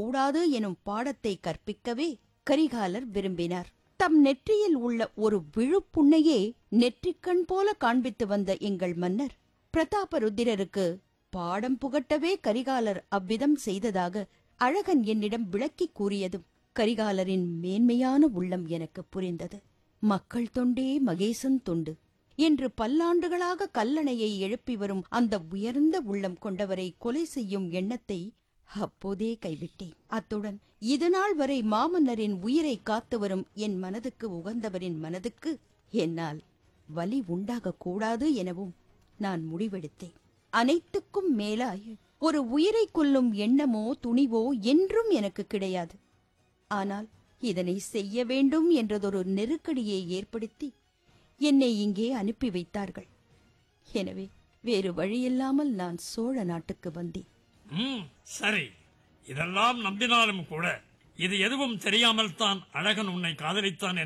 கூடாது எனும் பாடத்தை கற்பிக்கவே கரிகாலர் விரும்பினார் தம் நெற்றியில் உள்ள ஒரு விழுப்புண்ணையே நெற்றிக்கண் போல காண்பித்து வந்த எங்கள் மன்னர் பிரதாபருத்திரருக்கு பாடம் புகட்டவே கரிகாலர் அவ்விதம் செய்ததாக அழகன் என்னிடம் விளக்கிக் கூறியதும் கரிகாலரின் மேன்மையான உள்ளம் எனக்கு புரிந்தது மக்கள் தொண்டே மகேசன் தொண்டு என்று பல்லாண்டுகளாக கல்லணையை எழுப்பி வரும் அந்த உயர்ந்த உள்ளம் கொண்டவரை கொலை செய்யும் எண்ணத்தை அப்போதே கைவிட்டேன் அத்துடன் இதுநாள் வரை மாமன்னரின் உயிரை காத்து வரும் என் மனதுக்கு உகந்தவரின் மனதுக்கு என்னால் வலி உண்டாகக் கூடாது எனவும் நான் முடிவெடுத்தேன் அனைத்துக்கும் மேலாய் ஒரு உயிரை கொல்லும் எண்ணமோ துணிவோ என்றும் எனக்கு கிடையாது ஆனால் இதனை செய்ய வேண்டும் என்றதொரு நெருக்கடியை ஏற்படுத்தி என்னை இங்கே அனுப்பி வைத்தார்கள் எனவே வேறு வழியில்லாமல் நான் சோழ நாட்டுக்கு வந்தேன் ம் சரி இதெல்லாம் நம்பினாலும் கூட இது எதுவும் தெரியாமல் தான் அழகன் உன்னை காதலித்தான்